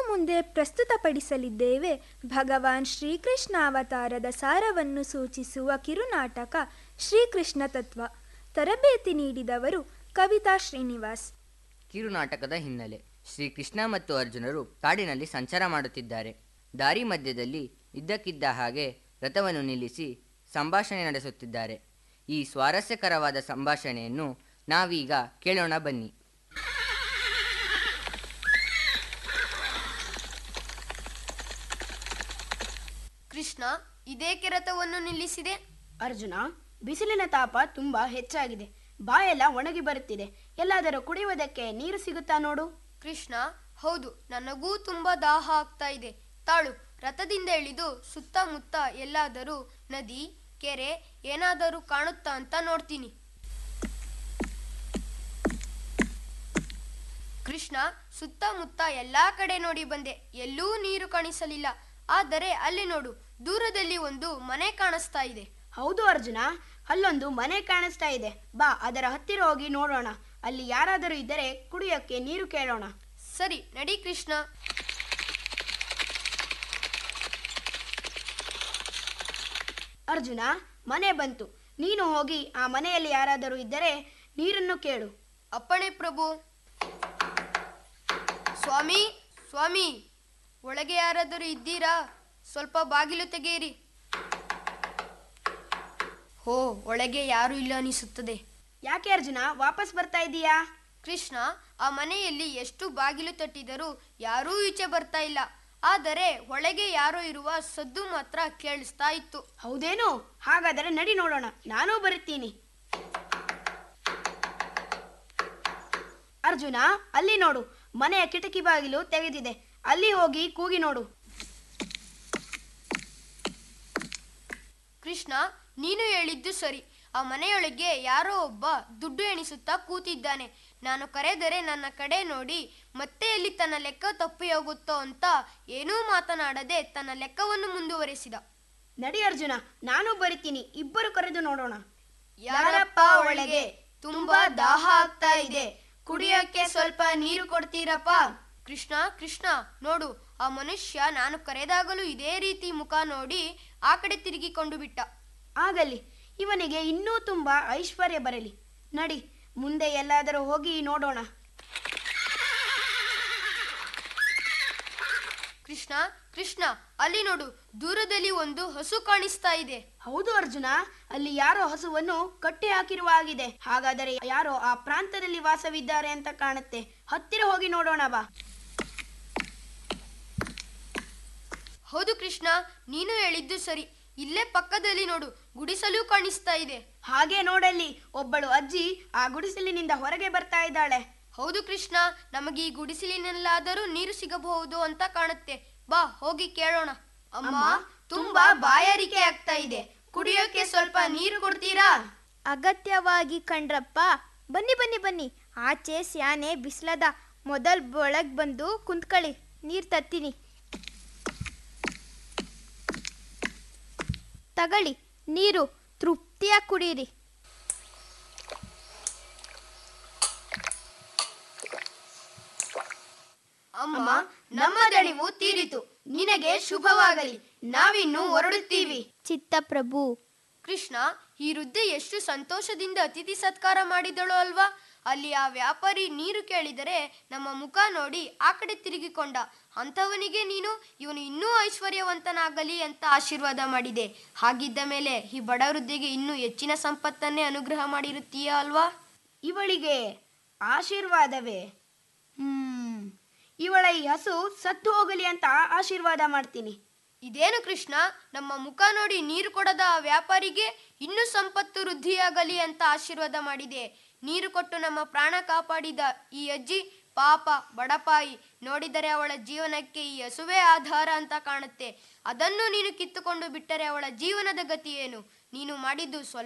ಮುಂದೆ ಪ್ರಸ್ತುತಪಡಿಸಲಿದ್ದೇವೆ ಭಗವಾನ್ ಶ್ರೀಕೃಷ್ಣ ಅವತಾರದ ಸಾರವನ್ನು ಸೂಚಿಸುವ ಕಿರುನಾಟಕ ಶ್ರೀಕೃಷ್ಣ ತತ್ವ ತರಬೇತಿ ನೀಡಿದವರು ಕವಿತಾ ಶ್ರೀನಿವಾಸ್ ಕಿರುನಾಟಕದ ಹಿನ್ನೆಲೆ ಶ್ರೀಕೃಷ್ಣ ಮತ್ತು ಅರ್ಜುನರು ಕಾಡಿನಲ್ಲಿ ಸಂಚಾರ ಮಾಡುತ್ತಿದ್ದಾರೆ ದಾರಿ ಮಧ್ಯದಲ್ಲಿ ಇದ್ದಕ್ಕಿದ್ದ ಹಾಗೆ ರಥವನ್ನು ನಿಲ್ಲಿಸಿ ಸಂಭಾಷಣೆ ನಡೆಸುತ್ತಿದ್ದಾರೆ ಈ ಸ್ವಾರಸ್ಯಕರವಾದ ಸಂಭಾಷಣೆಯನ್ನು ನಾವೀಗ ಕೇಳೋಣ ಬನ್ನಿ ಕೃಷ್ಣ ಇದೇಕೆ ರಥವನ್ನು ನಿಲ್ಲಿಸಿದೆ ಅರ್ಜುನ ಬಿಸಿಲಿನ ತಾಪ ತುಂಬಾ ಹೆಚ್ಚಾಗಿದೆ ಬಾಯೆಲ್ಲ ಒಣಗಿ ಬರುತ್ತಿದೆ ಎಲ್ಲಾದರೂ ಕುಡಿಯುವುದಕ್ಕೆ ನೀರು ಸಿಗುತ್ತಾ ನೋಡು ಕೃಷ್ಣ ಹೌದು ನನಗೂ ತುಂಬಾ ದಾಹ ಆಗ್ತಾ ಇದೆ ತಾಳು ರಥದಿಂದ ಇಳಿದು ಸುತ್ತಮುತ್ತ ಎಲ್ಲಾದರೂ ನದಿ ಕೆರೆ ಏನಾದರೂ ಕಾಣುತ್ತಾ ಅಂತ ನೋಡ್ತೀನಿ ಕೃಷ್ಣ ಸುತ್ತಮುತ್ತ ಎಲ್ಲಾ ಕಡೆ ನೋಡಿ ಬಂದೆ ಎಲ್ಲೂ ನೀರು ಕಾಣಿಸಲಿಲ್ಲ ಆದರೆ ಅಲ್ಲಿ ನೋಡು ದೂರದಲ್ಲಿ ಒಂದು ಮನೆ ಕಾಣಿಸ್ತಾ ಇದೆ ಹೌದು ಅರ್ಜುನ ಅಲ್ಲೊಂದು ಮನೆ ಕಾಣಿಸ್ತಾ ಇದೆ ಬಾ ಅದರ ಹತ್ತಿರ ಹೋಗಿ ನೋಡೋಣ ಅಲ್ಲಿ ಯಾರಾದರೂ ಇದ್ದರೆ ಕುಡಿಯೋಕ್ಕೆ ನೀರು ಕೇಳೋಣ ಸರಿ ನಡಿ ಕೃಷ್ಣ ಅರ್ಜುನ ಮನೆ ಬಂತು ನೀನು ಹೋಗಿ ಆ ಮನೆಯಲ್ಲಿ ಯಾರಾದರೂ ಇದ್ದರೆ ನೀರನ್ನು ಕೇಳು ಅಪ್ಪಣೆ ಪ್ರಭು ಸ್ವಾಮಿ ಸ್ವಾಮಿ ಒಳಗೆ ಯಾರಾದರೂ ಇದ್ದೀರಾ ಸ್ವಲ್ಪ ಬಾಗಿಲು ತೆಗೆಯಿರಿ ಹೋ ಒಳಗೆ ಯಾರೂ ಇಲ್ಲ ಅನಿಸುತ್ತದೆ ಯಾಕೆ ಅರ್ಜುನ ವಾಪಸ್ ಬರ್ತಾ ಇದ್ದೀಯಾ ಕೃಷ್ಣ ಆ ಮನೆಯಲ್ಲಿ ಎಷ್ಟು ಬಾಗಿಲು ತಟ್ಟಿದರೂ ಯಾರೂ ಈಚೆ ಬರ್ತಾ ಇಲ್ಲ ಆದರೆ ಒಳಗೆ ಯಾರೋ ಇರುವ ಸದ್ದು ಮಾತ್ರ ಕೇಳಿಸ್ತಾ ಇತ್ತು ಹೌದೇನು ಹಾಗಾದರೆ ನಡಿ ನೋಡೋಣ ನಾನೂ ಬರುತ್ತೀನಿ ಅರ್ಜುನ ಅಲ್ಲಿ ನೋಡು ಮನೆಯ ಕಿಟಕಿ ಬಾಗಿಲು ತೆಗೆದಿದೆ ಅಲ್ಲಿ ಹೋಗಿ ಕೂಗಿ ನೋಡು ಕೃಷ್ಣ ನೀನು ಹೇಳಿದ್ದು ಸರಿ ಆ ಮನೆಯೊಳಗೆ ಯಾರೋ ಒಬ್ಬ ದುಡ್ಡು ಎಣಿಸುತ್ತಾ ಕೂತಿದ್ದಾನೆ ನಾನು ಕರೆದರೆ ನನ್ನ ಕಡೆ ನೋಡಿ ಮತ್ತೆ ಎಲ್ಲಿ ತನ್ನ ಲೆಕ್ಕ ತಪ್ಪಿ ಹೋಗುತ್ತೋ ಅಂತ ಏನೂ ಮಾತನಾಡದೆ ತನ್ನ ಲೆಕ್ಕವನ್ನು ಮುಂದುವರೆಸಿದ ನಡಿ ಅರ್ಜುನ ನಾನು ಬರುತ್ತೀನಿ ಇಬ್ಬರು ಕರೆದು ನೋಡೋಣ ಯಾರಪ್ಪ ಒಳಗೆ ತುಂಬಾ ದಾಹ ಆಗ್ತಾ ಇದೆ ಕುಡಿಯೋಕೆ ಸ್ವಲ್ಪ ನೀರು ಕೊಡ್ತೀರಪ್ಪ ಕೃಷ್ಣ ಕೃಷ್ಣ ನೋಡು ಆ ಮನುಷ್ಯ ನಾನು ಕರೆದಾಗಲೂ ಇದೇ ರೀತಿ ಮುಖ ನೋಡಿ ಆ ಕಡೆ ತಿರುಗಿಕೊಂಡು ಬಿಟ್ಟ ಆಗಲಿ ಇವನಿಗೆ ಇನ್ನೂ ತುಂಬಾ ಐಶ್ವರ್ಯ ಬರಲಿ ನಡಿ ಮುಂದೆ ಎಲ್ಲಾದರೂ ಹೋಗಿ ನೋಡೋಣ ಕೃಷ್ಣ ಕೃಷ್ಣ ಅಲ್ಲಿ ನೋಡು ದೂರದಲ್ಲಿ ಒಂದು ಹಸು ಕಾಣಿಸ್ತಾ ಇದೆ ಹೌದು ಅರ್ಜುನ ಅಲ್ಲಿ ಯಾರೋ ಹಸುವನ್ನು ಕಟ್ಟಿ ಹಾಕಿರುವ ಹಾಗಿದೆ ಹಾಗಾದರೆ ಯಾರೋ ಆ ಪ್ರಾಂತದಲ್ಲಿ ವಾಸವಿದ್ದಾರೆ ಅಂತ ಕಾಣುತ್ತೆ ಹತ್ತಿರ ಹೋಗಿ ನೋಡೋಣ ಬಾ ಹೌದು ಕೃಷ್ಣ ನೀನು ಹೇಳಿದ್ದು ಸರಿ ಇಲ್ಲೇ ಪಕ್ಕದಲ್ಲಿ ನೋಡು ಗುಡಿಸಲು ಕಾಣಿಸ್ತಾ ಇದೆ ಹಾಗೆ ನೋಡಲ್ಲಿ ಒಬ್ಬಳು ಅಜ್ಜಿ ಆ ಗುಡಿಸಲಿನಿಂದ ಹೊರಗೆ ಬರ್ತಾ ಇದ್ದಾಳೆ ಹೌದು ಕೃಷ್ಣ ನಮಗೆ ಈ ಗುಡಿಸಲಿನಲ್ಲಾದರೂ ನೀರು ಸಿಗಬಹುದು ಅಂತ ಕಾಣುತ್ತೆ ಬಾ ಹೋಗಿ ಕೇಳೋಣ ಅಮ್ಮ ತುಂಬಾ ಬಾಯಾರಿಕೆ ಆಗ್ತಾ ಇದೆ ಕುಡಿಯೋಕೆ ಸ್ವಲ್ಪ ನೀರು ಕೊಡ್ತೀರಾ ಅಗತ್ಯವಾಗಿ ಕಂಡ್ರಪ್ಪ ಬನ್ನಿ ಬನ್ನಿ ಬನ್ನಿ ಆಚೆ ಸ್ಯಾನೆ ಬಿಸ್ಲದ ಮೊದಲ್ ಒಳಗ್ ಬಂದು ಕುಂತ್ಕೊಳ್ಳಿ ನೀರು ತತ್ತೀನಿ ತಗೊಳ್ಳಿ ನೀರು ತೃಪ್ತಿಯಾಗಿ ಕುಡೀರಿ ಅಮ್ಮ ನಮ್ಮ ದಣಿವು ತೀರಿತು ನಿನಗೆ ಶುಭವಾಗಲಿ ನಾವಿನ್ನು ಹೊರಡುತ್ತೀವಿ ಚಿತ್ತಪ್ರಭು ಕೃಷ್ಣ ಈ ವೃದ್ಧೆ ಎಷ್ಟು ಸಂತೋಷದಿಂದ ಅತಿಥಿ ಸತ್ಕಾರ ಮಾಡಿದಳು ಅಲ್ವಾ ಅಲ್ಲಿ ಆ ವ್ಯಾಪಾರಿ ನೀರು ಕೇಳಿದರೆ ನಮ್ಮ ಮುಖ ನೋಡಿ ಆ ಕಡೆ ತಿರುಗಿಕೊಂಡ ಅಂಥವನಿಗೆ ನೀನು ಇವನು ಇನ್ನೂ ಐಶ್ವರ್ಯವಂತನಾಗಲಿ ಅಂತ ಆಶೀರ್ವಾದ ಮಾಡಿದೆ ಹಾಗಿದ್ದ ಮೇಲೆ ಈ ಬಡ ವೃದ್ಧೆಗೆ ಇನ್ನೂ ಹೆಚ್ಚಿನ ಸಂಪತ್ತನ್ನೇ ಅನುಗ್ರಹ ಮಾಡಿರುತ್ತೀಯಾ ಅಲ್ವಾ ಇವಳಿಗೆ ಆಶೀರ್ವಾದವೇ ಹ್ಮ್ ಇವಳ ಈ ಹಸು ಸತ್ತು ಹೋಗಲಿ ಅಂತ ಆಶೀರ್ವಾದ ಮಾಡ್ತೀನಿ ಇದೇನು ಕೃಷ್ಣ ನಮ್ಮ ಮುಖ ನೋಡಿ ನೀರು ಕೊಡದ ಆ ವ್ಯಾಪಾರಿಗೆ ಇನ್ನೂ ಸಂಪತ್ತು ವೃದ್ಧಿಯಾಗಲಿ ಅಂತ ಆಶೀರ್ವಾದ ಮಾಡಿದೆ ನೀರು ಕೊಟ್ಟು ನಮ್ಮ ಪ್ರಾಣ ಕಾಪಾಡಿದ ಈ ಅಜ್ಜಿ ಪಾಪ ಬಡಪಾಯಿ ನೋಡಿದರೆ ಅವಳ ಜೀವನಕ್ಕೆ ಈ ಹಸುವೇ ಆಧಾರ ಅಂತ ಕಾಣುತ್ತೆ ಅದನ್ನು ನೀನು ಕಿತ್ತುಕೊಂಡು ಬಿಟ್ಟರೆ ಅವಳ ಜೀವನದ ಗತಿ ಏನು ನೀನು ಮಾಡಿದ್ದು ಸ್ವಲ್ಪ